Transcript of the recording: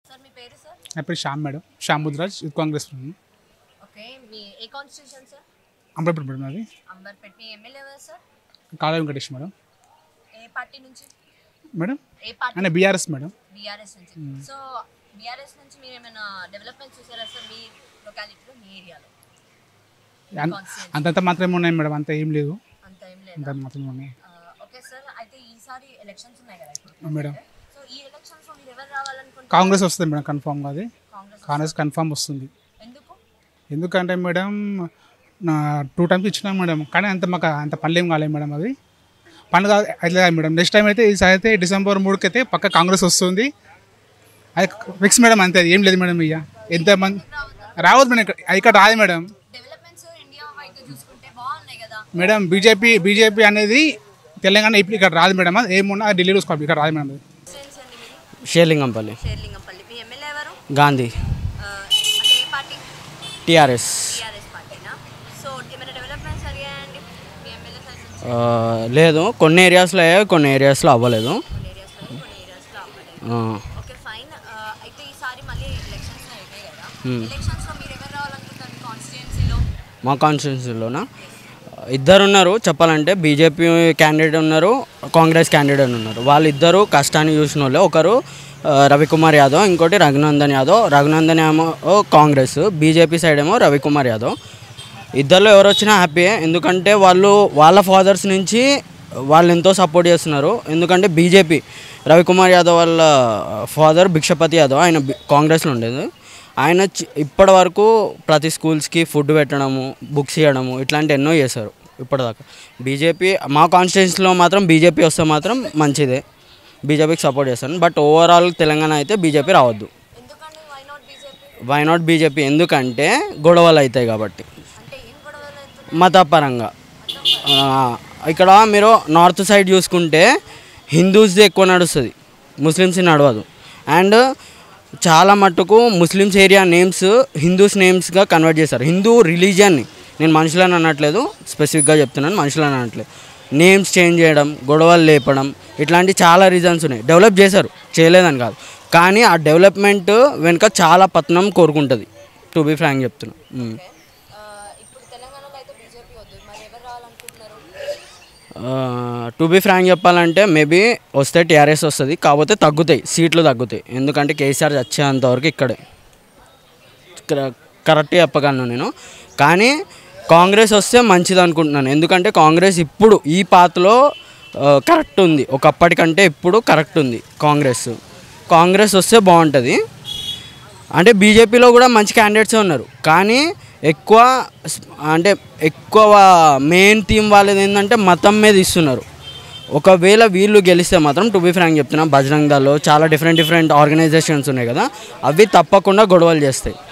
Sir మీ పేరు sir నా పేరు Shyam madam Shyam Budraj youth Congress friend okay మీ ఏ కాన్స్టిట్యూషన్ సార్ అమరాపేట మేడం అది అంబర్పేట్ మీ ఎమ్మెల్యే ఎవరు సార్ కాళా వెంకటేష్ మేడం ఏ పార్టీ నుంచి మేడం ఏ పార్టీ ఆయన బీఆర్ఎస్ మేడం బీఆర్ఎస్ నుంచి సో బీఆర్ఎస్ నుంచి మీరు ఏమైనా డెవలప్మెంట్ చూసారా సార్ మీ లొకాలిటీలో మీ ఏరియాలో అన్- అంతంత మాత్రమే ఉన్నాయి మేడం అంత ఏం లేదు అంత ఏం లేదు అంత మాత్రమే ఉన్నాయి ఓకే సార్ అయితే ఈసారి ఎలక్షన్స్ ఉన్నాయి కదా ఇప్పుడు మేడం సో ఈ ఎలక్షన్స్ లో మీరు ఎవరు రావాలనుకుంటున్నారు కాంగ్రెస్ వస్తుంది మేడం కన్ఫామ్గా అది కాంగ్రెస్ కాంగ్రెస్ కన్ఫామ్ వస్తుంది ఎందుకు ఎందుకంటే మేడం నా టూ టైమ్స్ ఇచ్చినాం మేడం కానీ అంత మాకు అంత పనులు ఏం కాలేదు మేడం అది పండుగ అయితే మేడం నెక్స్ట్ టైం అయితే ఈసారి అయితే డిసెంబర్ మూడుకి అయితే పక్క కాంగ్రెస్ వస్తుంది అది ఫిక్స్ మేడం అంతే అది ఏం లేదు మేడం ఇక ఎంత మంది రావద్దు మేడం ఇక్కడ ఇక్కడ రాదు మేడం డెవలప్మెంట్స్ ఇండియా వైడ్ చూసుకుంటే బాగున్నాయి కదా మేడం బీజేపీ బీజేపీ అనేది తెలంగాణ ఇప్పుడు ఇక్కడ రాదు మేడం అది ఏమున్నా ఢిల్లీ చూసుకోవాలి ఇక్కడ రాదు మేడం అది ఫ్రెండ్స్ అండి మీరు షేర్లింగంపల్లి షేర్లింగంపల్లి మీ ఎమ్మెల్యే ఎవరు గాంధీ ఆ, అంటే ఏ పార్టీ టీఆర్ఎస్ టీఆర్ఎస్ పార్టీనా సో ఏమైనా డెవలప్మెంట్స్ జరిగాయండి మీ ఎమ్మెల్యే సైడ్ నుంచి ఆ, లేదు కొన్ని ఏరియాస్లో అయ్యాయి కొన్ని ఏరియాస్లో అవ్వలేదు కొన్ని ఏరియాస్లో కొన్ని ఏరియాస్లో అవ్వలేదు ఆ, ఓకే ఫైన్ అయితే ఈసారి మళ్ళీ ఎలక్షన్స్ అయిపోయాయి కదా ఎలక్షన్స్లో మీరు ఎవరు రావాలనుకుంటారు మీ కాన్స్టిట్యున్సీలో మా కాన్స్టిట్యున్సీలోనా ఇద్దరు ఉన్నారు చెప్పాలంటే బీజేపీ క్యాండిడేట్ ఉన్నారు కాంగ్రెస్ క్యాండిడేట్ ఉన్నారు వాళ్ళిద్దరూ కష్టాన్ని చూసిన వాళ్ళే ఒకరు ఆ, రవికుమార్ యాదవ్ ఇంకోటి రఘునందన్ యాదవ్ రఘునందన్ ఏమో కాంగ్రెస్ బీజేపీ సైడ్ ఏమో రవికుమార్ యాదవ్ ఇద్దరిలో ఎవరు వచ్చినా హ్యాపీయే ఎందుకంటే వాళ్ళు వాళ్ళ ఫాదర్స్ నుంచి వాళ్ళు ఎంతో సపోర్ట్ చేస్తున్నారు ఎందుకంటే బీజేపీ రవికుమార్ యాదవ్ వాళ్ళ ఫాదర్ భిక్షపతి యాదవ్ ఆయన బి- కాంగ్రెస్లో ఉండేది ఆయన చి- ఇప్పటి వరకు ప్రతి స్కూల్స్కి ఫుడ్ పెట్టడము బుక్స్ ఇవ్వడము ఇట్లాంటి ఎన్నో చేశారు ఇప్పటిదాకా బీజేపీ మా కాన్స్టిట్యున్సీలో మాత్రం బీజేపీ వస్తే మాత్రం మంచిదే బీజేపీకి సపోర్ట్ చేస్తాను బట్ ఓవరాల్ తెలంగాణ అయితే బీజేపీ రావద్దు ఎందుకండి why not BJP why not BJP ఎందుకంటే గొడవలు అవుతాయి కాబట్టి అంటే ఏం గొడవలు అవుతున్నాయి మతపరంగా ఆ, ఇక్కడ మీరు నార్త్ సైడ్ చూసుకుంటే హిందూస్ది ఎక్కువ నడుస్తుంది ముస్లిమ్స్ నడవదు అండ్ చాలా మట్టుకు ముస్లిమ్స్ ఏరియా నేమ్స్ హిందూస్ నేమ్స్గా కన్వర్ట్ చేస్తారు హిందూ రిలీజియన్ని నేను మనుషులని అనట్లేదు స్పెసిఫిక్గా చెప్తున్నాను మనుషులని అనట్లేదు నేమ్స్ చేంజ్ చేయడం గొడవలు లేపడం ఇట్లాంటి చాలా రీజన్స్ ఉన్నాయి డెవలప్ చేశారు చేయలేదని కాదు కానీ ఆ డెవలప్మెంట్ వెనుక చాలా పతనం కోరుకుంటుంది టు బీ ఫ్రాంక్ చెప్తున్నా ఉమ్. ఆ, ఇప్పుడు తెలంగాణలో అయితే బీజేపీ వద్దు మరి ఎవరు రావాలనుకుంటున్నారు టు బీ ఫ్రాంక్ చెప్పాలంటే మేబీ వస్తే టీఆర్ఎస్ వస్తుంది కాకపోతే తగ్గుతాయి సీట్లు తగ్గుతాయి ఎందుకంటే కేసీఆర్ వచ్చేంత వరకు ఇక్కడే కర- కరెక్ట్ చెప్పగలను నేను కానీ కాంగ్రెస్ వస్తే మంచిది అనుకుంటున్నాను ఎందుకంటే కాంగ్రెస్ ఇప్పుడు ఈ పాతలో కరెక్ట్ ఉంది ఒకప్పటికంటే ఇప్పుడు కరెక్ట్ ఉంది కాంగ్రెస్ కాంగ్రెస్ వస్తే బాగుంటుంది అంటే బీజేపీలో కూడా మంచి క్యాండిడేట్స్ ఉన్నారు కానీ ఎక్కువ స్- అంటే ఎక్కువ మెయిన్ థీమ్ వాళ్ళది ఏంటంటే మతం మీద ఇస్తున్నారు ఒకవేళ వీళ్ళు గెలిస్తే మాత్రం టు బీ ఫ్రాంక్ చెప్తున్నా బజరంగ్ దళ్ చాలా డిఫరెంట్ డిఫరెంట్ ఆర్గనైజేషన్స్ ఉన్నాయి కదా అవి తప్పకుండా గొడవలు చేస్తాయి